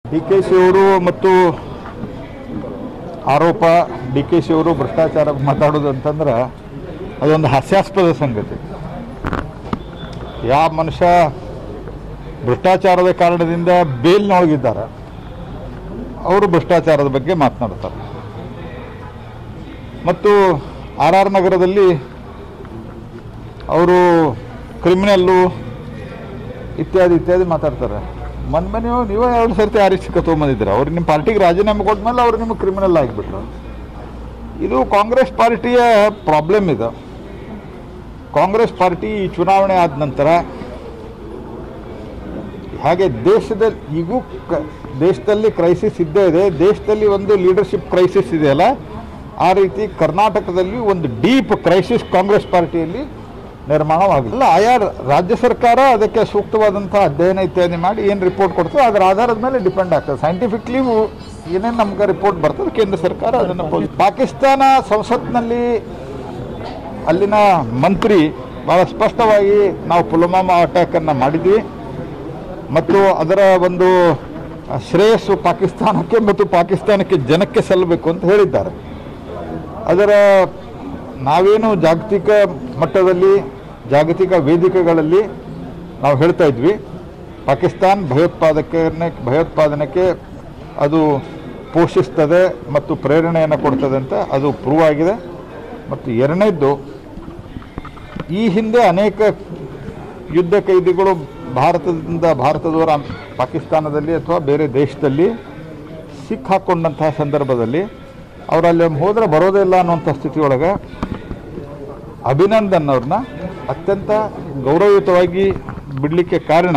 D K she ಅವರು ಮತ್ತು ಆರೋಪ ಡಿ ಕೆ ಶಿ ಅವರು ಭ್ರಷ್ಟಾಚಾರ ಮಾತಾಡೋದು ಅಂತಂದ್ರೆ ಅದೊಂದು ಹಾಸ್ಯಾಸ್ಪದ ಸಂಗತಿ ಯಾವ ಮನುಷ್ಯ ಭ್ರಷ್ಟಾಚಾರದ ಕಾರಣದಿಂದ ಬೇಲ್ನೊಳಗಿದ್ದಾರೆ ಅವರು ಭ್ರಷ್ಟಾಚಾರದ ಬಗ್ಗೆ ಮಾತನಾಡ್ತಾರೆ ಮತ್ತು ಆರ್ ಆರ್ ನಗರದಲ್ಲಿ ಅವರು ಕ್ರಿಮಿನಲ್ಲು ಇತ್ಯಾದಿ ಇತ್ಯಾದಿ ಮಾತಾಡ್ತಾರೆ ಮೊನ್ನೆ ನೀವು ನೀವೇ ಎರಡು ಸರ್ತಿ ಆರಿಸಿ ತೊಗೊಂಬಂದಿದ್ದೀರ ಅವ್ರು ನಿಮ್ಮ ಪಾರ್ಟಿಗೆ ರಾಜೀನಾಮೆ ಕೊಟ್ಮೇಲೆ ಅವ್ರು ನಿಮಗೆ ಕ್ರಿಮಿನಲ್ ಆಗಿಬಿಟ್ರು ಇದು ಕಾಂಗ್ರೆಸ್ ಪಾರ್ಟಿಯ ಪ್ರಾಬ್ಲಮ್ ಇದು ಕಾಂಗ್ರೆಸ್ ಪಾರ್ಟಿ ಈ ಚುನಾವಣೆ ಆದ ನಂತರ ಹಾಗೆ ದೇಶದಲ್ಲಿ ಈಗೂ ಕ ದೇಶದಲ್ಲಿ ಕ್ರೈಸಿಸ್ ಇದ್ದೇ ಇದೆ ದೇಶದಲ್ಲಿ ಒಂದು ಲೀಡರ್ಶಿಪ್ ಕ್ರೈಸಿಸ್ ಇದೆಯಲ್ಲ ಆ ರೀತಿ ಕರ್ನಾಟಕದಲ್ಲಿ ಒಂದು ಡೀಪ್ ಕ್ರೈಸಿಸ್ ಕಾಂಗ್ರೆಸ್ ಪಾರ್ಟಿಯಲ್ಲಿ ನಿರ್ಮಾಣವಾಗಿಲ್ಲ ಅಲ್ಲ ಆಯಾ ರಾಜ್ಯ ಸರ್ಕಾರ ಅದಕ್ಕೆ ಸೂಕ್ತವಾದಂಥ ಅಧ್ಯಯನ ಇತ್ಯಾದಿ ಮಾಡಿ ಏನು ರಿಪೋರ್ಟ್ ಕೊಡ್ತದೆ ಅದರ ಆಧಾರದ ಮೇಲೆ ಡಿಪೆಂಡ್ ಆಗ್ತದೆ ಸೈಂಟಿಫಿಕ್ಲಿ ಏನೇನು ನಮ್ಗೆ ರಿಪೋರ್ಟ್ ಬರ್ತದೆ ಕೇಂದ್ರ ಸರ್ಕಾರ ಅದನ್ನು ಪೋಲ್- ಪಾಕಿಸ್ತಾನ ಸಂಸತ್ನಲ್ಲಿ ಅಲ್ಲಿನ ಮಂತ್ರಿ ಭಾಳ ಸ್ಪಷ್ಟವಾಗಿ ನಾವು ಪುಲ್ವಾಮಾ ಅಟ್ಯಾಕನ್ನು ಮಾಡಿದ್ವಿ ಮತ್ತು ಅದರ ಒಂದು ಶ್ರೇಯಸ್ಸು ಪಾಕಿಸ್ತಾನಕ್ಕೆ ಮತ್ತು ಪಾಕಿಸ್ತಾನಕ್ಕೆ ಜನಕ್ಕೆ ಸಲ್ಲಬೇಕು ಅಂತ ಹೇಳಿದ್ದಾರೆ ಅದರ ನಾವೇನು ಜಾಗತಿಕ ಮಟ್ಟದಲ್ಲಿ ಜಾಗತಿಕ ವೇದಿಕೆಗಳಲ್ಲಿ ನಾವು ಹೇಳ್ತಾ ಇದ್ವಿ ಪಾಕಿಸ್ತಾನ್ ಭಯೋತ್ಪಾದಕನೇ ಭಯೋತ್ಪಾದನೆಗೆ ಅದು ಪೋಷಿಸ್ತದೆ ಮತ್ತು ಪ್ರೇರಣೆಯನ್ನು ಕೊಡ್ತದೆ ಅಂತ ಅದು ಪ್ರೂವ್ ಆಗಿದೆ ಮತ್ತು ಎರಡನೇದ್ದು ಈ ಹಿಂದೆ ಅನೇಕ ಯುದ್ಧ ಕೈದಿಗಳು ಭಾರತದಿಂದ ಭಾರತದವರ ಪಾಕಿಸ್ತಾನದಲ್ಲಿ ಅಥವಾ ಬೇರೆ ದೇಶದಲ್ಲಿ ಸಿಕ್ಕಾಕೊಂಡಂತಹ ಸಂದರ್ಭದಲ್ಲಿ ಅವರಲ್ಲಿ ಹೋದರೆ ಬರೋದೇ ಇಲ್ಲ ಅನ್ನುವಂಥ ಸ್ಥಿತಿಯೊಳಗೆ ಅಭಿನಂದನ್ ಅವ್ರನ್ನ ಅತ್ಯಂತ ಗೌರವಯುತವಾಗಿ ಬಿಡಲಿಕ್ಕೆ ಕಾರಣ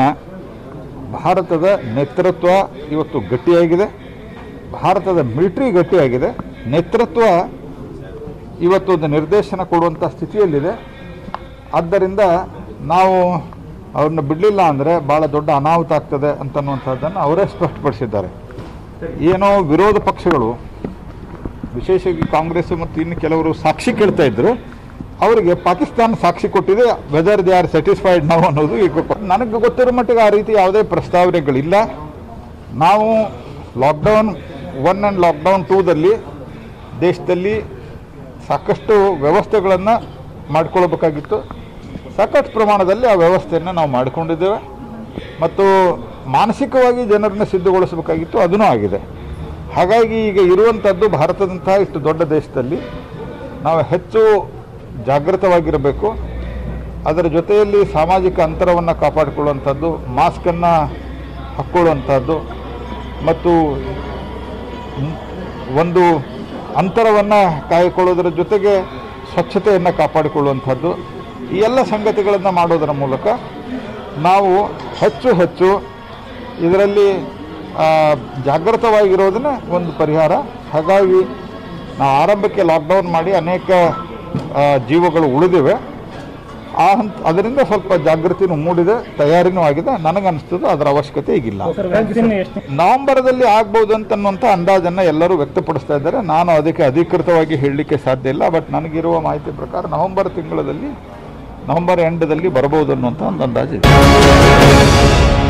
ಭಾರತದ ನೇತೃತ್ವ ಇವತ್ತು ಗಟ್ಟಿಯಾಗಿದೆ ಭಾರತದ ಮಿಲಿಟ್ರಿ ಗಟ್ಟಿಯಾಗಿದೆ ನೇತೃತ್ವ ಇವತ್ತು ಒಂದು ನಿರ್ದೇಶನ ಕೊಡುವಂಥ ಸ್ಥಿತಿಯಲ್ಲಿದೆ ಆದ್ದರಿಂದ ನಾವು ಅವ್ರನ್ನ ಬಿಡಲಿಲ್ಲ ಅಂದರೆ ಭಾಳ ದೊಡ್ಡ ಅನಾಹುತ ಆಗ್ತದೆ ಅಂತನ್ನುವಂಥದ್ದನ್ನು ಅವರೇ ಸ್ಪಷ್ಟಪಡಿಸಿದ್ದಾರೆ ಏನೋ ವಿರೋಧ ಪಕ್ಷಗಳು ವಿಶೇಷವಾಗಿ ಕಾಂಗ್ರೆಸ್ ಮತ್ತು ಇನ್ನು ಕೆಲವರು ಸಾಕ್ಷಿ ಕೇಳ್ತಾ ಇದ್ರು ಅವರಿಗೆ ಪಾಕಿಸ್ತಾನ ಸಾಕ್ಷಿ ಕೊಟ್ಟಿದೆ ವೆದರ್ ದೇ ಆರ್ ಸ್ಯಾಟಿಸ್ಫೈಡ್ ನಾವು ಅನ್ನೋದು ಈಗ ನನಗೆ ಗೊತ್ತಿರೋ ಮಟ್ಟಿಗೆ ಆ ರೀತಿ ಯಾವುದೇ ಪ್ರಸ್ತಾವನೆಗಳಿಲ್ಲ ನಾವು ಲಾಕ್ಡೌನ್ ಒನ್ ಆ್ಯಂಡ್ ಲಾಕ್ಡೌನ್ ಟೂದಲ್ಲಿ ದೇಶದಲ್ಲಿ ಸಾಕಷ್ಟು ವ್ಯವಸ್ಥೆಗಳನ್ನು ಮಾಡಿಕೊಳ್ಬೇಕಾಗಿತ್ತು ಸಾಕಷ್ಟು ಪ್ರಮಾಣದಲ್ಲಿ ಆ ವ್ಯವಸ್ಥೆಯನ್ನು ನಾವು ಮಾಡಿಕೊಂಡಿದ್ದೇವೆ ಮತ್ತು ಮಾನಸಿಕವಾಗಿ ಜನರನ್ನು ಸಿದ್ಧಗೊಳಿಸಬೇಕಾಗಿತ್ತು ಅದೂ ಆಗಿದೆ ಹಾಗಾಗಿ ಈಗ ಇರುವಂಥದ್ದು ಭಾರತದಂತಹ ಇಷ್ಟು ದೊಡ್ಡ ದೇಶದಲ್ಲಿ ನಾವು ಹೆಚ್ಚು ಜಾಗೃತವಾಗಿರಬೇಕು ಅದರ ಜೊತೆಯಲ್ಲಿ ಸಾಮಾಜಿಕ ಅಂತರವನ್ನು ಕಾಪಾಡಿಕೊಳ್ಳುವಂಥದ್ದು ಮಾಸ್ಕನ್ನು ಹಾಕ್ಕೊಳ್ಳುವಂಥದ್ದು ಮತ್ತು ಮ್, ಒಂದು ಅಂತರವನ್ನು ಕಾಯ್ಕೊಳ್ಳೋದರ ಜೊತೆಗೆ ಸ್ವಚ್ಛತೆಯನ್ನು ಕಾಪಾಡಿಕೊಳ್ಳುವಂಥದ್ದು ಈ ಎಲ್ಲ ಸಂಗತಿಗಳನ್ನು ಮಾಡೋದರ ಮೂಲಕ ನಾವು ಹೆಚ್ಚು ಹೆಚ್ಚು ಇದರಲ್ಲಿ ಆ, ಜಾಗೃತವಾಗಿರೋದನ್ನೇ ಒಂದು ಪರಿಹಾರ ಹಾಗಾಗಿ ನಾವು ಆರಂಭಕ್ಕೆ ಲಾಕ್ಡೌನ್ ಮಾಡಿ ಅನೇಕ ಆ, ಜೀವಗಳು ಉಳಿದಿವೆ ಆ ಹಂತ ಅದರಿಂದ ಸ್ವಲ್ಪ ಜಾಗೃತಿನೂ ಮೂಡಿದೆ ತಯಾರಿನೂ ಆಗಿದೆ ನನಗನ್ನಿಸ್ತದೆ ಅದರ ಅವಶ್ಯಕತೆ ಈಗಿಲ್ಲ ಸರ್ ವ್ಯಾಕ್ಸಿನ್ ಎಷ್ಟು ನವೆಂಬರ್ದಲ್ಲಿ ಆಗ್ಬೋದು ಅಂತನ್ನುವಂಥ ಅಂದಾಜನ್ನು ಎಲ್ಲರೂ ವ್ಯಕ್ತಪಡಿಸ್ತಾ ಇದ್ದಾರೆ ನಾನು ಅದಕ್ಕೆ ಅಧಿಕೃತವಾಗಿ ಹೇಳಲಿಕ್ಕೆ ಸಾಧ್ಯ ಇಲ್ಲ ಬಟ್ ನನಗಿರುವ ಮಾಹಿತಿ ಪ್ರಕಾರ ನವೆಂಬರ್ ತಿಂಗಳಲ್ಲಿ ನವೆಂಬರ್ ಎಂಡದಲ್ಲಿ ಬರ್ಬೋದು ಅನ್ನುವಂಥ ಒಂದು ಅಂದಾಜು ಇದೆ